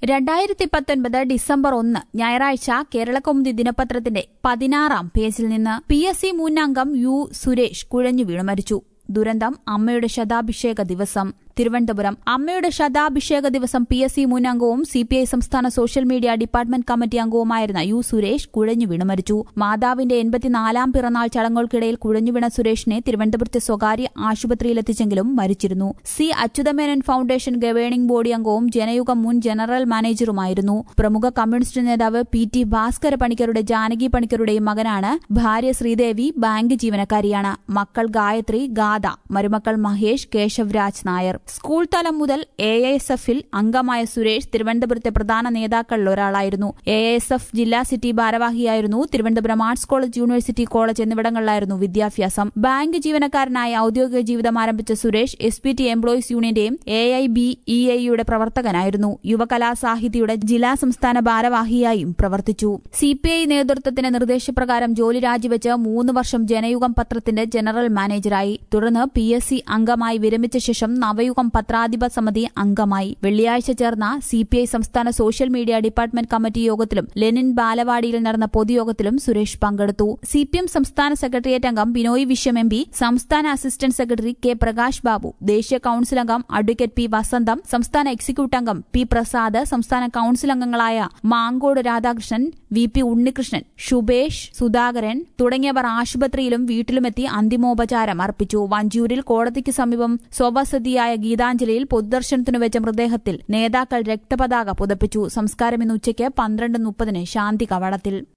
രണ്ടായിരത്തി പത്തൊൻപത് ഡിസംബർ ഒന്ന് ഞായറാഴ്ച കേരളകൗമുദി ദിനപത്രത്തിന്റെ പതിനാറാം പേജിൽ നിന്ന് പി എസ് സി മുൻ അംഗം യു സുരേഷ് കുഴഞ്ഞു വീണു മരിച്ചു ദുരന്തം അമ്മയുടെ ശതാഭിഷേക ദിവസം തിരുവനന്തപുരം അമ്മയുടെ ശതാഭിഷേക ദിവസം പി എസ് സി മുൻ അംഗവും സി പി ഐ സംസ്ഥാന സോഷ്യൽ മീഡിയ ഡിപ്പാർട്ട്മെന്റ് കമ്മിറ്റി അംഗവുമായിരുന്ന യു സുരേഷ് കുഴഞ്ഞു വീണു മരിച്ചു മാതാവിന്റെ എൺപത്തിനാലാം പിറന്നാൾ ചടങ്ങുകൾക്കിടയിൽ കുഴഞ്ഞു വീണ സുരേഷിനെ തിരുവനന്തപുരത്തെ സ്വകാര്യ ആശുപത്രിയിലെത്തിച്ചെങ്കിലും മരിച്ചിരുന്നു C Achuthamenon foundation governing body അംഗവും ജനയുഗം മുൻ ജനറൽ മാനേജറുമായിരുന്നു പ്രമുഖ കമ്മ്യൂണിസ്റ്റ് നേതാവ് പി ടി ഭാസ്കര പണിക്കരുടെ ജാനകി പണിക്കരുടെയും മകനാണ് ഭാര്യ ശ്രീദേവി ബാങ്ക് ജീവനക്കാരിയാണ് മക്കൾ ഗായത്രി ഗാഥ മരുമക്കൾ മഹേഷ് കേശവ് രാജ് നായർ സ്കൂൾ തലം മുതൽ എ എസ് എഫിൽ അംഗമായ സുരേഷ് തിരുവനന്തപുരത്തെ പ്രധാന നേതാക്കളിൽ ഒരാളായിരുന്നു എ എസ് എഫ് ജില്ലാ സിറ്റി ഭാരവാഹിയായിരുന്നു Thiruvananthapuram arts college university college എന്നിവിടങ്ങളിലായിരുന്നു വിദ്യാഭ്യാസം ബാങ്ക് ജീവനക്കാരനായി ഔദ്യോഗിക ജീവിതം ആരംഭിച്ച Suresh S P T employees യൂണിയന്റെയും എ ഐ ബി ഇ ഐയുടെ പ്രവർത്തകനായിരുന്നു യുവകലാ സാഹിതിയുടെ ജില്ലാ സംസ്ഥാന ഭാരവാഹിയായും പ്രവർത്തിച്ചു സി പി ഐ നേതൃത്വത്തിന്റെ നിർദ്ദേശപ്രകാരം ജോലി രാജിവെച്ച് മൂന്ന് വർഷം ജനയുഗം പത്രത്തിന്റെ ജനറൽ മാനേജറായി തുടർന്ന് പി എസ് സി അംഗമായി വിരമിച്ച ശേഷം നവയുഗം പത്രാധിപ സമിതി അംഗമായി വെള്ളിയാഴ്ച ചേർന്ന സി പി ഐ സംസ്ഥാന സോഷ്യൽ മീഡിയ ഡിപ്പാർട്ട്മെന്റ് കമ്മിറ്റി യോഗത്തിലും ലെനിൻ ബാലവാടിയിൽ നടന്ന പൊതുയോഗത്തിലും സുരേഷ് പങ്കെടുത്തു സി പി എം സംസ്ഥാന സെക്രട്ടേറിയറ്റ് അംഗം ബിനോയ് വിശ്വം എം പി സംസ്ഥാന assistant secretary K Prakash Babu ദേശീയ കൌൺസിൽ അംഗം അഡ്വക്കേറ്റ് പി വസന്തം സംസ്ഥാന എക്സിക്യൂട്ടീവ് അംഗം പി പ്രസാദ് സംസ്ഥാന കൌൺസിൽ അംഗങ്ങളായ മാങ്കോട് രാധാകൃഷ്ണൻ വി പി ഉണ്ണികൃഷ്ണൻ ഷുബേഷ് സുധാകരൻ തുടങ്ങിയവർ ആശുപത്രിയിലും വീട്ടിലുമെത്തി അന്തിമോപചാരം അർപ്പിച്ചു വഞ്ചൂരിൽ കോടതിക്ക് സമീപം സ്വവസതിയായ ഗീതാഞ്ജലിയിൽ പൊതുദർശനത്തിനു വെച്ച മൃതദേഹത്തിൽ നേതാക്കൾ രക്തപതാക പുതപ്പിച്ചു സംസ്കാരം ഇന്ന് ഉച്ചയ്ക്ക് പന്ത്രണ്ട് മുപ്പതിന് ശാന്തി കവാടത്തിൽ